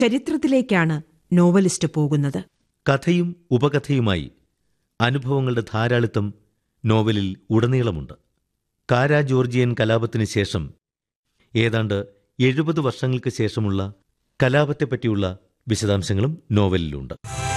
ചരിത്രത്തിലേക്കാണ് novelist പോകുന്നത് കഥയും ഉപകഥയുമായി അനുഭവങ്ങളുടെ ധാരാളിത്തം നോവലിൽ ഉടനീളമുണ്ട് കാരാ ജോർജിയൻ കലാപത്തിന് ശേഷം ഏതാണ്ട് എഴുപത് വർഷങ്ങൾക്ക് ശേഷമുള്ള കലാപത്തെപ്പറ്റിയുള്ള വിശദാംശങ്ങളും നോവലിലുണ്ട്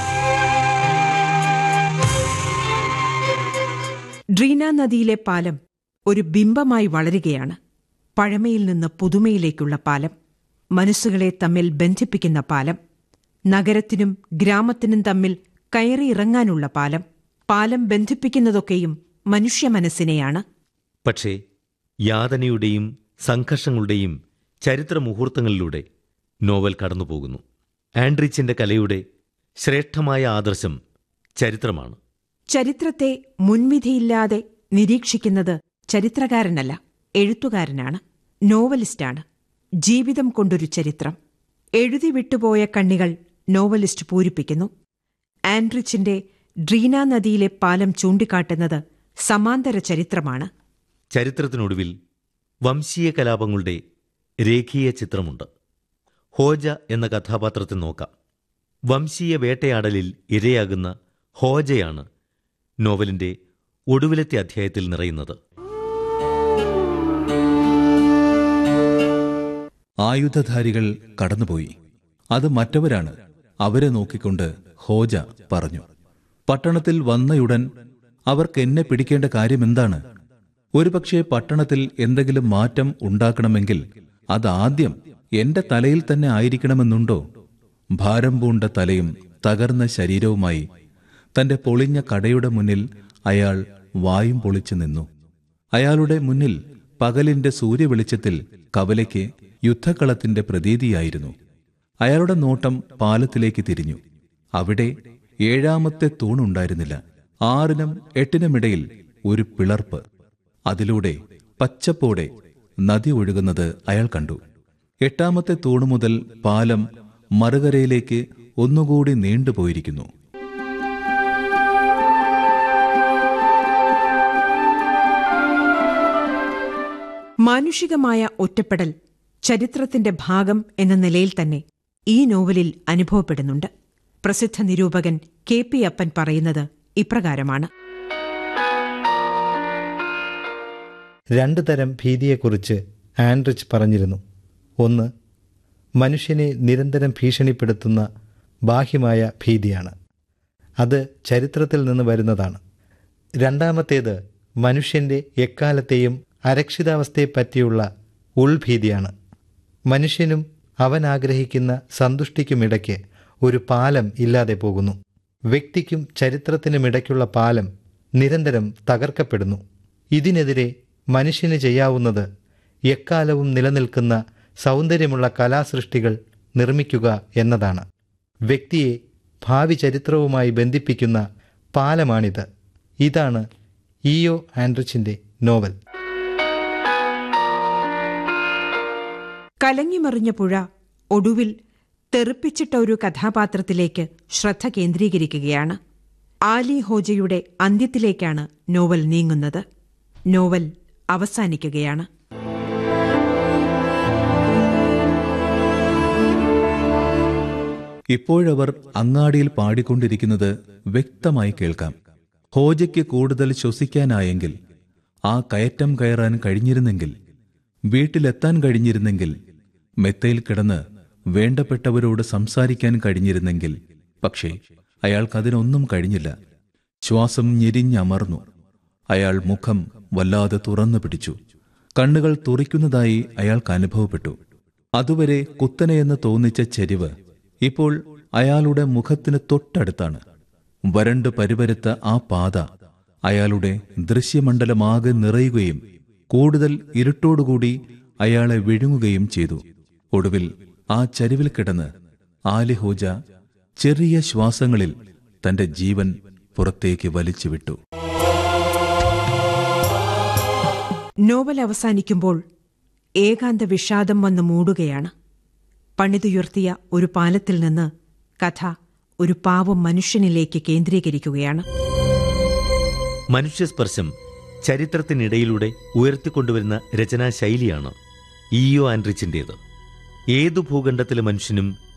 ഡ്രീന നദിയിലെ പാലം ഒരു ബിംബമായി വളരുകയാണ് പഴമയിൽ നിന്ന് പുതുമയിലേക്കുള്ള പാലം മനസ്സുകളെ തമ്മിൽ ബന്ധിപ്പിക്കുന്ന പാലം നഗരത്തിനും ഗ്രാമത്തിനും തമ്മിൽ കയറിയിറങ്ങാനുള്ള പാലം പാലം ബന്ധിപ്പിക്കുന്നതൊക്കെയും മനുഷ്യ മനസ്സിനെയാണ് പക്ഷേ യാതനയുടെയും സംഘർഷങ്ങളുടെയും ചരിത്ര മുഹൂർത്തങ്ങളിലൂടെ നോവൽ കടന്നുപോകുന്നു ആൻഡ്രിച്ചിന്റെ കലയുടെ ശ്രേഷ്ഠമായ ആദർശം ചരിത്രമാണ് ചരിത്രത്തെ മുൻവിധിയില്ലാതെ നിരീക്ഷിക്കുന്നത് ചരിത്രകാരനല്ല എഴുത്തുകാരനാണ് നോവലിസ്റ്റാണ് ജീവിതം കൊണ്ടൊരു ചരിത്രം എഴുതി വിട്ടുപോയ കണ്ണികൾ നോവലിസ്റ്റ് പൂരിപ്പിക്കുന്നു ആൻഡ്രിച്ചിന്റെ ഡ്രീന നദിയിലെ പാലം ചൂണ്ടിക്കാട്ടുന്നത് സമാന്തര ചരിത്രമാണ് ചരിത്രത്തിനൊടുവിൽ വംശീയ കലാപങ്ങളുടെ രേഖീയ ചിത്രമുണ്ട് ഹോജ എന്ന കഥാപാത്രത്തെ നോക്കാം വംശീയ വേട്ടയാടലിൽ ഇരയാകുന്ന ഹോജയാണ് നോവലിന്റെ ഒടുവിലത്തെ അധ്യായത്തിൽ നിറയുന്നത് ആയുധധാരികൾ കടന്നുപോയി അത് മറ്റവരാണ് അവരെ നോക്കിക്കൊണ്ട് ഹോജ പറഞ്ഞു പട്ടണത്തിൽ വന്നയുടൻ അവർക്ക് എന്നെ പിടിക്കേണ്ട കാര്യമെന്താണ് ഒരുപക്ഷെ പട്ടണത്തിൽ എന്തെങ്കിലും മാറ്റം ഉണ്ടാക്കണമെങ്കിൽ അതാദ്യം എന്റെ തലയിൽ തന്നെ ആയിരിക്കണമെന്നുണ്ടോ ഭാരം പൂണ്ട തലയും തകർന്ന ശരീരവുമായി തന്റെ പൊളിഞ്ഞ കടയുടെ മുന്നിൽ അയാൾ വായും പൊളിച്ചു നിന്നു അയാളുടെ മുന്നിൽ പകലിന്റെ സൂര്യവെളിച്ചത്തിൽ കവലയ്ക്ക് യുദ്ധക്കളത്തിന്റെ പ്രതീതിയായിരുന്നു അയാളുടെ നോട്ടം പാലത്തിലേക്ക് തിരിഞ്ഞു അവിടെ ഏഴാമത്തെ തൂണുണ്ടായിരുന്നില്ല ആറിനും എട്ടിനുമിടയിൽ ഒരു പിളർപ്പ് അതിലൂടെ പച്ചപ്പോടെ നദി ഒഴുകുന്നത് അയാൾ കണ്ടു എട്ടാമത്തെ തൂണ് മുതൽ പാലം മറുകരയിലേക്ക് ഒന്നുകൂടി നീണ്ടുപോയിരിക്കുന്നു മാനുഷികമായ ഒറ്റപ്പെടൽ ചരിത്രത്തിന്റെ ഭാഗം എന്ന നിലയിൽ തന്നെ ഈ നോവലിൽ അനുഭവപ്പെടുന്നുണ്ട് പ്രസിദ്ധ നിരൂപകൻ കെ പി അപ്പൻ പറയുന്നത് ഇപ്രകാരമാണ് രണ്ടു തരം ഭീതിയെക്കുറിച്ച് ആൻഡ്രിച്ച് പറഞ്ഞിരുന്നു ഒന്ന് മനുഷ്യനെ നിരന്തരം ഭീഷണിപ്പെടുത്തുന്ന ബാഹ്യമായ ഭീതിയാണ് അത് ചരിത്രത്തിൽ നിന്ന് വരുന്നതാണ് രണ്ടാമത്തേത് മനുഷ്യന്റെ എക്കാലത്തെയും അരക്ഷിതാവസ്ഥയെപ്പറ്റിയുള്ള ഉൾഭീതിയാണ് മനുഷ്യനും അവൻ ആഗ്രഹിക്കുന്ന സന്തുഷ്ടിക്കുമിടയ്ക്ക് ഒരു പാലം ഇല്ലാതെ പോകുന്നു വ്യക്തിക്കും ചരിത്രത്തിനുമിടയ്ക്കുള്ള പാലം നിരന്തരം തകർക്കപ്പെടുന്നു ഇതിനെതിരെ മനുഷ്യന് ചെയ്യാവുന്നത് എക്കാലവും നിലനിൽക്കുന്ന സൗന്ദര്യമുള്ള കലാസൃഷ്ടികൾ നിർമ്മിക്കുക എന്നതാണ് വ്യക്തിയെ ഭാവി ചരിത്രവുമായി ബന്ധിപ്പിക്കുന്ന പാലമാണിത് ഇതാണ് ഇയോ ആൻഡ്രിച്ചിന്റെ നോവൽ കലങ്ങിമറിഞ്ഞ പുഴ ഒടുവിൽ തെറിപ്പിച്ചിട്ട ഒരു കഥാപാത്രത്തിലേക്ക് ശ്രദ്ധ കേന്ദ്രീകരിക്കുകയാണ് ആലി ഹോജയുടെ അന്ത്യത്തിലേക്കാണ് നോവൽ നീങ്ങുന്നത് നോവൽ അവസാനിക്കുകയാണ് ഇപ്പോഴവർ അങ്ങാടിയിൽ പാടിക്കൊണ്ടിരിക്കുന്നത് വ്യക്തമായി കേൾക്കാം ഹോജയ്ക്ക് കൂടുതൽ ശ്വസിക്കാനായെങ്കിൽ ആ കയറ്റം കയറാൻ കഴിഞ്ഞിരുന്നെങ്കിൽ വീട്ടിലെത്താൻ കഴിഞ്ഞിരുന്നെങ്കിൽ മെത്തയിൽ കിടന്ന് വേണ്ടപ്പെട്ടവരോട് സംസാരിക്കാൻ കഴിഞ്ഞിരുന്നെങ്കിൽ പക്ഷേ അയാൾക്കതിനൊന്നും കഴിഞ്ഞില്ല ശ്വാസം ഞെരിഞ്ഞമർന്നു അയാൾ മുഖം വല്ലാതെ തുറന്നു പിടിച്ചു കണ്ണുകൾ തുറിക്കുന്നതായി അയാൾക്ക് അനുഭവപ്പെട്ടു അതുവരെ കുത്തനെയെന്ന് തോന്നിച്ച ചെരിവ് ഇപ്പോൾ അയാളുടെ മുഖത്തിന് തൊട്ടടുത്താണ് വരണ്ട് പരിപരുത്ത ആ പാത അയാളുടെ ദൃശ്യമണ്ഡലമാകെ നിറയുകയും കൂടുതൽ ഇരുട്ടോടുകൂടി അയാളെ വിഴുങ്ങുകയും ചെയ്തു ഒടുവിൽ ആ ചരിവിൽ കിടന്ന് ആലിഹോജ ചെറിയ ശ്വാസങ്ങളിൽ തന്റെ ജീവൻ പുറത്തേക്ക് വലിച്ചുവിട്ടു നോവൽ അവസാനിക്കുമ്പോൾ ഏകാന്ത വിഷാദം വന്ന് മൂടുകയാണ് പണിതുയർത്തിയ ഒരു പാലത്തിൽ നിന്ന് കഥ ഒരു പാവം മനുഷ്യനിലേക്ക് കേന്ദ്രീകരിക്കുകയാണ് മനുഷ്യസ്പർശം ചരിത്രത്തിനിടയിലൂടെ ഉയർത്തിക്കൊണ്ടുവരുന്ന രചനാശൈലിയാണ് ഇയോ ആൻഡ്രിച്ചിൻ്റേത് ഏതു ഭൂഖണ്ഡത്തിലെ മനുഷ്യനും